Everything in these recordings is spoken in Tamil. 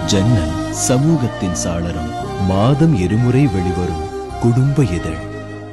ஜன்னல் சமூகத்தின் சாளரம் மாதம் இருமுறை வெளிவரும் குடும்ப இதழ்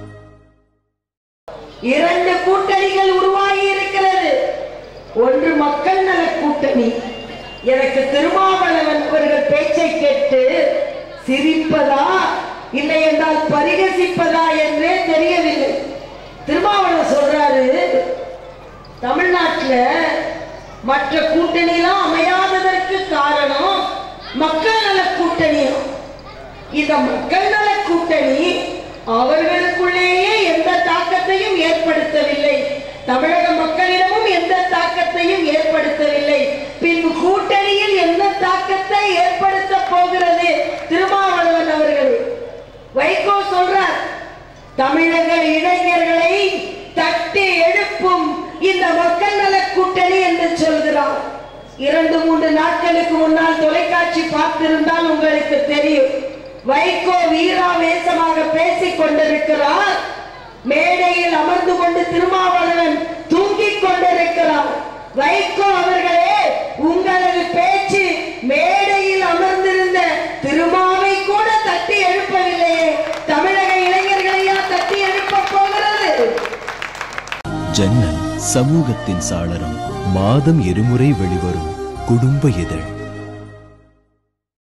இரண்டு கூட்டணிகள் உருவாகி இருக்கிறது ஒன்று மக்கள் நல கூட்டணி எனக்கு திருமாவளவன் அவர்கள் பேச்சை கேட்டு சிரிப்பதா இல்லை என்றால் பரிகசிப்பதா என்றே தெரியவில்லை திருமாவளவன் சொல்றாரு தமிழ்நாட்டுல மற்ற கூட்டணிலாம் அமையாததற்கு காரணம் மக்கள் நல கூட்டணியும் இந்த மக்கள் நல கூட்டணி அவர்களுக்குள்ளேயே எந்த தாக்கத்தையும் ஏற்படுத்தவில்லை தமிழக மக்களிடமும் எந்த தாக்கத்தையும் ஏற்படுத்தவில்லை பின்பு கூட்டணியில் என்ன தாக்கத்தை ஏற்படுத்த போகிறது திருமாவளவன் அவர்கள் வைகோ சொல்றார் தமிழக இளைஞர்களை தட்டி எழுப்பும் இந்த மக்கள் நல கூட்டணி என்று சொல்கிறார் இரண்டு மூன்று நாட்களுக்கு முன்னால் தொலைக்காட்சி பார்த்திருந்தால் உங்களுக்கு தெரியும் வைகோ வீராவேசமாக பேசிக் கொண்டிருக்கிறார் மேடையில் அமர்ந்து கொண்டு திருமாவளவன் தூங்கிக் கொண்டிருக்கிறார் வைகோ அவர்களே உங்களது பேச்சு மேடையில் அமர்ந்திருந்த திருமாவை கூட தட்டி எழுப்பவில்லையே தமிழக இளைஞர்களையா தட்டி எழுப்ப போகிறது ஜன்னல் சமூகத்தின் சாளரம் மாதம் இருமுறை வெளிவரும் குடும்ப இதழ்